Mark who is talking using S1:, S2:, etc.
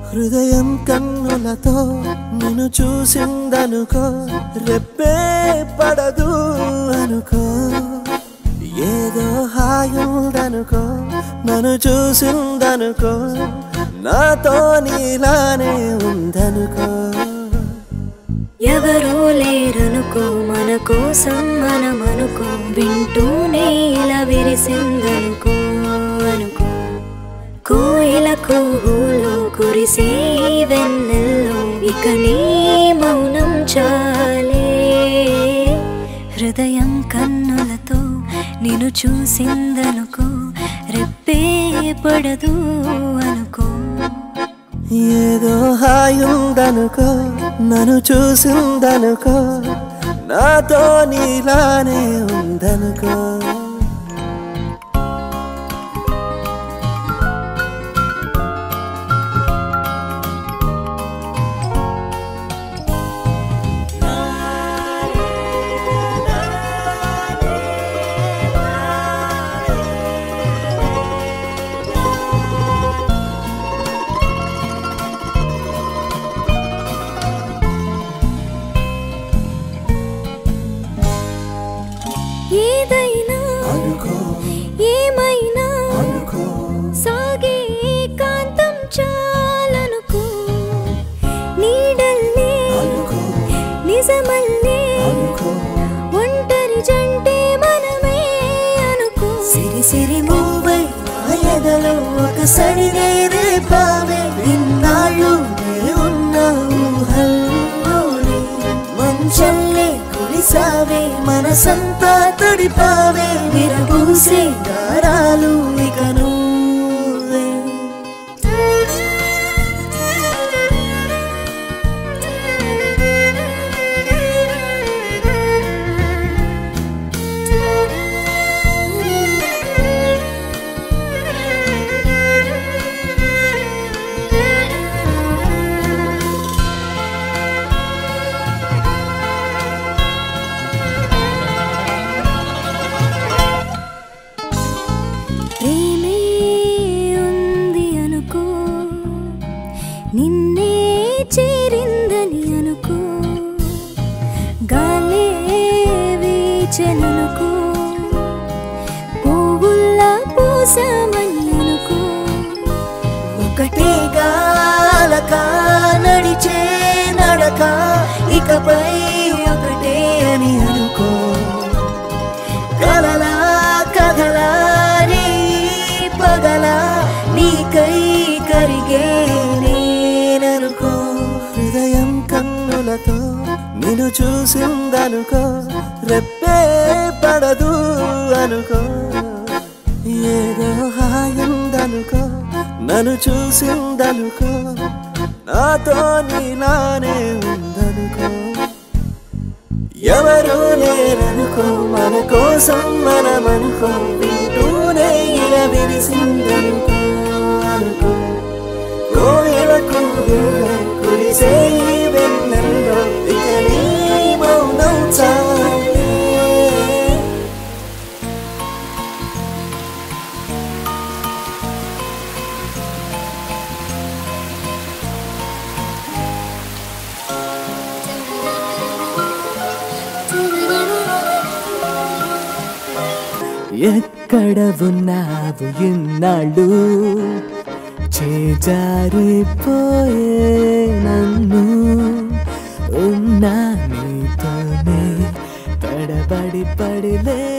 S1: హృదయం కన్నులతో నిన్ను చూసిందనుకో రెప్పే పడదు అనుకో ఏదో హాయుందనుకో నన్ను చూసిందనుకో నాతో నీలానే ఉందనుకో
S2: ఎవరూ లేరనుకో మన కోసం మనమనుకో వింటూనే ఇలా విరిసిందనుకో అనుకో కోయిల కుహులో కురిసే ఈ వెన్నెల్లో ఇక నీ మౌనం చాలే హృదయం కన్నులతో నిన్ను చూసిందనుకో రెప్పే పడదు అనుకో
S1: ఏదో హాయుందనుకో నన్ను చూసిందనుకో నాతో నీలానే ఉందనుకో
S2: ఏదైనా
S1: అనుకో
S2: ఏమైనా
S1: అనుకో
S2: సాగే ఏకాంతం చాలనుకో నీడల్లే
S1: అనుకో
S2: నిజమల్లే
S1: అనుకో
S2: ఒంటరి జంటే మనమే అనుకో
S1: సిరి సిరి మూవై నా ఎదలో ఒక సడినే రేపావే ఇన్నాళ్ళు నే ఉన్న ఊహల్లోనే మంచల్లే కురిసావే మనసంతా తడిపావే విరబూసే దారాలు ఇక నువ్వే
S2: ప్రేమే ఉంది అనుకో నిన్నే చేరిందని అనుకో గాలే వీచెననుకో పువ్వుల్లా పూసామని అనుకో
S1: ఒకటే గాలక నడిచే నడక ఇకపై ఒకటే అని అనుకో కలలా కథలా నీ పగలా నీకై కరిగే నేననుకో హృదయం కన్నులతో నిన్ను చూసిందనుకో రెప్పే పడదు అనుకో ఏదో హాయుందనుకో నన్ను చూసిందనుకో నాతో నీలానే ఉందనుకో ఎవరు లేరనుకో మన కోసం మనమనుకో వింటూనే ఇలా విరిసిందనుకో అనుకో కోయలకు కురిసే ఈ వెన్నెల్లో ఇక నీ మౌనం చాలే ఎక్కడ ఉన్నావు ఇన్నాళ్ళు చేజారిపోయే నన్ను ఉన్నా నీతోనే తడబడి పడి